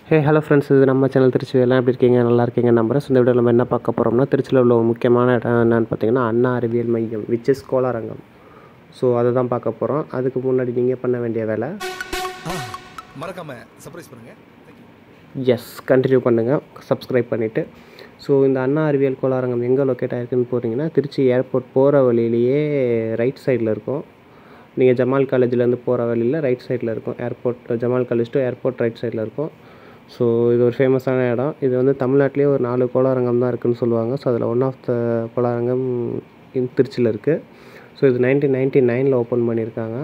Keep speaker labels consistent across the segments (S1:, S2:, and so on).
S1: hey hello friends இது நம்ம channel Trichy எல்லாம் எப்படி இருக்கீங்க நல்லா இருக்கீங்க நம்புறேன் ஸோ இந்த வீடியோ நம்ம என்ன பார்க்க போகிறோம்னா திருச்சியில் உள்ள ஒரு முக்கியமான இடம் என்னன்னு பார்த்தீங்கன்னா அண்ணா அறிவியல் மையம் விச் இஸ் கோலாரங்கம் ஸோ அதை தான் பார்க்க போகிறோம் அதுக்கு முன்னாடி நீங்கள் பண்ண வேண்டிய வேலை
S2: ஆ, மறக்காம சர்ப்ரைஸ் பண்ணுங்க தேங்க்யூ
S1: எஸ் கண்டினியூ பண்ணுங்கள் சப்ஸ்கிரைப் பண்ணிவிட்டு ஸோ இந்த அண்ணா அறிவியல் கோலாரங்கம் எங்கே லொக்கேட் ஆகிருக்குன்னு போகிறீங்கன்னா திருச்சி ஏர்போர்ட் போகிற வழியிலேயே ரைட் சைடில் இருக்கும் நீங்கள் ஜமால் காலேஜ்லேருந்து போகிற வழியில் ரைட் சைடில் இருக்கும் airport Jamal college to airport right சைடில் இருக்கும் ஸோ இது ஒரு ஃபேமஸான இடம் இது வந்து தமிழ்நாட்டிலே ஒரு நாலு கோளாரங்கம் தான் இருக்குதுன்னு சொல்லுவாங்க ஸோ அதில் ஒன் ஆஃப் த கோளாரங்கம் இன் திருச்சியில் இருக்குது ஸோ இது நைன்டீன் நைன்ட்டி நைனில் ஓப்பன் பண்ணியிருக்காங்க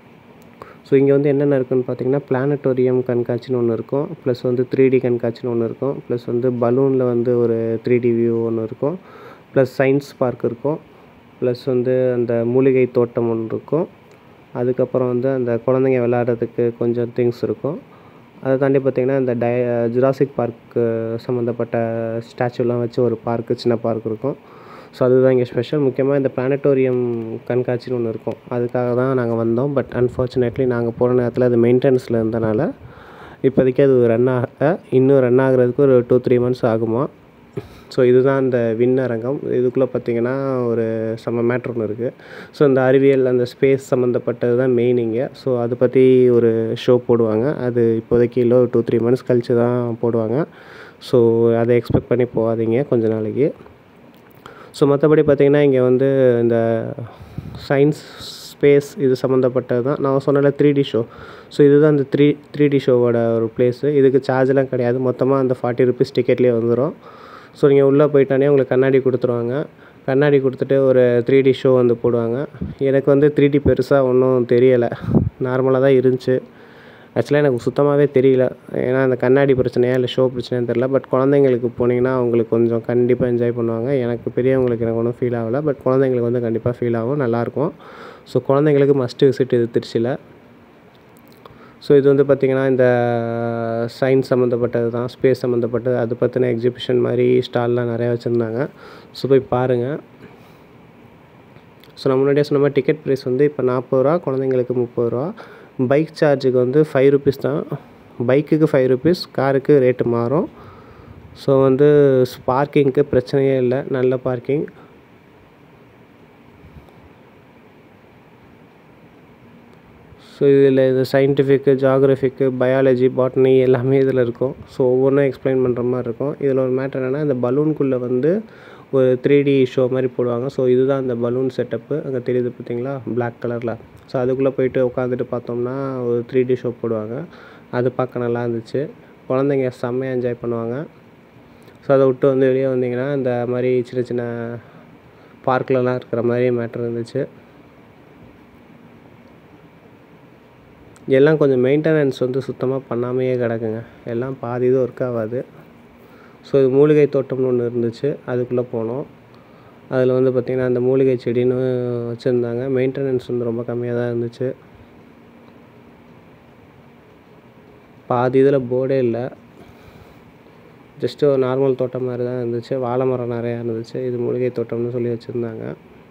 S1: ஸோ இங்கே வந்து என்னென்ன இருக்குன்னு பார்த்தீங்கன்னா பிளானட்டோரியம் கண்காட்சின்னு ஒன்று இருக்கும் ப்ளஸ் வந்து த்ரீ டி கண்காட்சின்னு ஒன்று இருக்கும் ப்ளஸ் வந்து பலூனில் வந்து ஒரு த்ரீ டி வியூ ஒன்று இருக்கும் ப்ளஸ் சயின்ஸ் பார்க் இருக்கும் ப்ளஸ் வந்து அந்த மூலிகை தோட்டம் ஒன்று இருக்கும் அதுக்கப்புறம் வந்து அந்த குழந்தைங்க விளையாடுறதுக்கு கொஞ்சம் திங்ஸ் இருக்கும் அதை தாண்டி பார்த்திங்கன்னா இந்த டய ஜுராசிக் பார்க்கு சம்மந்தப்பட்ட ஸ்டாச்சுலாம் வச்சு ஒரு பார்க்கு சின்ன பார்க் இருக்கும் ஸோ அதுதான் இங்கே ஸ்பெஷல் முக்கியமாக இந்த பிளானட்டோரியம் கண்காட்சின்னு ஒன்று இருக்கும் அதுக்காக தான் நாங்கள் வந்தோம் பட் அன்ஃபார்ச்சுனேட்லி நாங்கள் போகிற நேரத்தில் அது மெயின்டெனன்ஸில் இருந்தனால இப்போதைக்கு அது ரன் ஆக இன்னும் ரன் ஆகுறதுக்கு ஒரு டூ த்ரீ மந்த்ஸ் ஆகுமா ஸோ இதுதான் அந்த விண்ணரங்கம் இதுக்குள்ளே பார்த்தீங்கன்னா ஒரு செம்ம மேட்ரு ஒன்று இருக்குது ஸோ இந்த அறிவியல் அந்த ஸ்பேஸ் சம்மந்தப்பட்டது தான் மெயின் இங்கே ஸோ அதை பற்றி ஒரு ஷோ போடுவாங்க அது இப்போதைக்கு இல்லை ஒரு டூ த்ரீ மந்த்ஸ் கழித்து தான் போடுவாங்க ஸோ அதை எக்ஸ்பெக்ட் பண்ணி போகாதீங்க கொஞ்ச நாளைக்கு ஸோ மற்றபடி பார்த்திங்கன்னா இங்கே வந்து இந்த சயின்ஸ் ஸ்பேஸ் இது சம்மந்தப்பட்டது தான் நான் சொன்னல த்ரீ டி ஷோ ஸோ இதுதான் அந்த த்ரீ த்ரீ டி ஷோவோட ஒரு பிளேஸு இதுக்கு சார்ஜெலாம் கிடையாது மொத்தமாக அந்த ஃபார்ட்டி ருபீஸ் டிக்கெட்லேயே வந்துடும் ஸோ நீங்கள் உள்ளே போயிட்டானே உங்களுக்கு கண்ணாடி கொடுத்துருவாங்க கண்ணாடி கொடுத்துட்டு ஒரு த்ரீ டி ஷோ வந்து போடுவாங்க எனக்கு வந்து த்ரீ டி பெருசாக ஒன்றும் தெரியலை நார்மலாக தான் இருந்துச்சு ஆக்சுவலாக எனக்கு சுத்தமாகவே தெரியல ஏன்னா அந்த கண்ணாடி பிரச்சனையா இல்லை ஷோ பிரச்சனையான்னு தெரில பட் குழந்தைங்களுக்கு போனீங்கன்னா அவங்களுக்கு கொஞ்சம் கண்டிப்பாக என்ஜாய் பண்ணுவாங்க எனக்கு பெரியவங்களுக்கு எனக்கு ஒன்றும் ஃபீல் ஆகலை பட் குழந்தைங்களுக்கு வந்து கண்டிப்பாக ஃபீல் ஆகும் நல்லாயிருக்கும் ஸோ குழந்தைங்களுக்கு மஸ்ட் விசிட் இது திருச்சியில் ஸோ இது வந்து பார்த்திங்கன்னா இந்த சயின்ஸ் சம்மந்தப்பட்டது தான் ஸ்பேஸ் சம்மந்தப்பட்டது அது பற்றின எக்ஸிபிஷன் மாதிரி ஸ்டால்லாம் நிறையா வச்சுருந்தாங்க ஸோ போய் பாருங்கள் ஸோ நான் முன்னாடியே சொன்ன மாதிரி டிக்கெட் ப்ரைஸ் வந்து இப்போ நாற்பது ரூபா குழந்தைங்களுக்கு முப்பது ரூபா பைக் சார்ஜுக்கு வந்து ஃபைவ் ருபீஸ் தான் பைக்குக்கு ஃபைவ் ருபீஸ் காருக்கு ரேட்டு மாறும் ஸோ வந்து பார்க்கிங்க்கு பிரச்சனையே இல்லை நல்ல பார்க்கிங் ஸோ இதில் இது சயின்டிஃபிக்கு ஜாகிரஃபிக்கு பயாலஜி பாட்னி எல்லாமே இதில் இருக்கும் ஸோ ஒவ்வொன்றும் எக்ஸ்பிளைன் பண்ணுற மாதிரி இருக்கும் இதில் ஒரு மேட்டர் என்னென்னா இந்த பலூனுக்குள்ளே வந்து ஒரு த்ரீ டி ஷோ மாதிரி போடுவாங்க ஸோ இதுதான் அந்த பலூன் செட்டப்பு அங்கே தெரியுது பார்த்தீங்களா Black கலரில் ஸோ அதுக்குள்ளே போயிட்டு உட்காந்துட்டு பார்த்தோம்னா ஒரு த்ரீ டி ஷோ போடுவாங்க அது பார்க்க நல்லா இருந்துச்சு குழந்தைங்க செம்மையாக என்ஜாய் பண்ணுவாங்க ஸோ அதை விட்டு வந்து வெளியே வந்தீங்கன்னா இந்த மாதிரி சின்ன சின்ன பார்க்லலாம் இருக்கிற மாதிரி மேட்டர் இருந்துச்சு எல்லாம் கொஞ்சம் மெயின்டெனன்ஸ் வந்து சுத்தமாக பண்ணாமையே கிடக்குங்க எல்லாம் பாதி இது ஒர்க் ஆகாது ஸோ இது மூலிகை தோட்டம்னு ஒன்று இருந்துச்சு அதுக்குள்ளே போனோம் அதில் வந்து பார்த்திங்கன்னா அந்த மூலிகை செடின்னு வச்சுருந்தாங்க மெயின்டெனன்ஸ் வந்து ரொம்ப கம்மியாக தான் இருந்துச்சு பாதி இதில் போர்டே இல்லை ஜஸ்ட்டு ஒரு நார்மல் தோட்டம் மாதிரி தான் இருந்துச்சு வாழை மரம் நிறையா இருந்துச்சு இது மூலிகை தோட்டம்னு சொல்லி வச்சுருந்தாங்க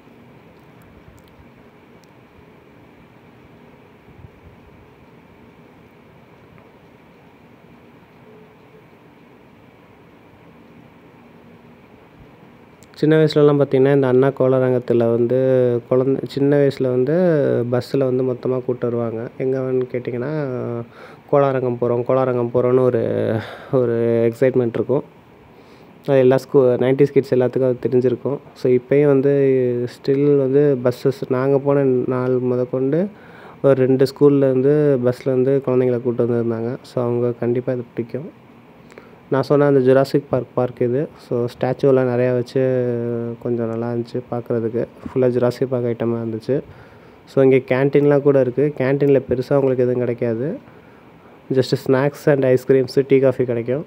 S1: சின்ன வயசுலலாம் பார்த்திங்கன்னா இந்த அண்ணா கோளரங்கத்தில் வந்து குழந்த சின்ன வயசில் வந்து பஸ்ஸில் வந்து மொத்தமாக கூப்பிட்டு வருவாங்க எங்கேன்னு கேட்டிங்கன்னா கோளாரங்கம் போகிறோம் கோளாரங்கம் போகிறோன்னு ஒரு ஒரு எக்ஸைட்மெண்ட் இருக்கும் அது எல்லா ஸ்கூ நைன்டிஸ் கிட்ஸ் எல்லாத்துக்கும் அது தெரிஞ்சிருக்கும் ஸோ இப்போயும் வந்து ஸ்டில் வந்து பஸ்ஸஸ் நாங்கள் போன நாள் முதற்கொண்டு ஒரு ரெண்டு ஸ்கூல்லேருந்து பஸ்ஸில் வந்து குழந்தைங்கள கூப்பிட்டு வந்திருந்தாங்க ஸோ அவங்க கண்டிப்பாக இது பிடிக்கும் நான் சொன்ன அந்த ஜுராசிக் பார்க் பார்க் இது ஸோ ஸ்டாச்சுவெலாம் நிறையா வச்சு கொஞ்சம் நல்லா இருந்துச்சு பார்க்குறதுக்கு ஃபுல்லாக ஜுராசிக் பார்க் ஐட்டமாக இருந்துச்சு ஸோ இங்கே கேன்டீன்லாம் கூட இருக்குது கேன்டீனில் பெருசாக உங்களுக்கு எதுவும் கிடைக்காது just snacks and ice creams tea coffee கிடைக்கும்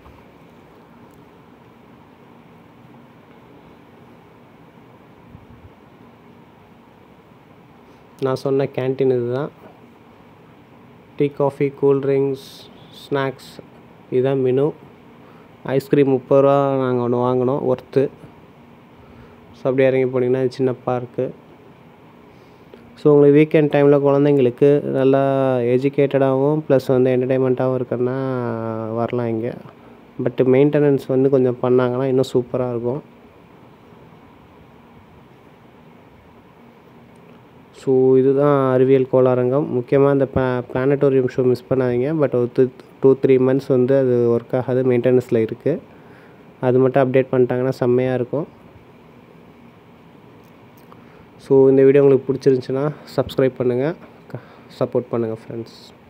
S1: நான் சொன்ன கேன்டீன் இதுதான் டீ காஃபி கூல்ட்ரிங்க்ஸ் ஸ்நாக்ஸ் இதுதான் மெனு ஐஸ்கிரீம் முப்பது ரூபா நாங்கள் ஒன்று வாங்கினோம் ஒர்த்து ஸோ அப்படியே இறங்கி போனீங்கன்னா இது சின்ன பார்க்கு ஸோ உங்களுக்கு வீக்கெண்ட் டைமில் குழந்தைங்களுக்கு நல்லா எஜுகேட்டடாகவும் ப்ளஸ் வந்து என்டர்டைன்மெண்ட்டாகவும் இருக்குன்னா வரலாம் இங்கே பட் மெயின்டெனன்ஸ் வந்து கொஞ்சம் பண்ணாங்கன்னா இன்னும் சூப்பராக இருக்கும் ஸோ இதுதான் அறிவியல் கோளாரங்கம் முக்கியமாக இந்த ப பிளானட்டோரியம் ஷோ மிஸ் பண்ணாதீங்க பட் ஒரு டூ டூ த்ரீ மந்த்ஸ் வந்து அது ஒர்க் ஆகாது மெயின்டெனன்ஸில் இருக்குது அது மட்டும் அப்டேட் பண்ணிட்டாங்கன்னா செம்மையாக இருக்கும் ஸோ இந்த வீடியோ உங்களுக்கு பிடிச்சிருந்துச்சுன்னா சப்ஸ்கிரைப் பண்ணுங்கள் சப்போர்ட் பண்ணுங்கள் ஃப்ரெண்ட்ஸ்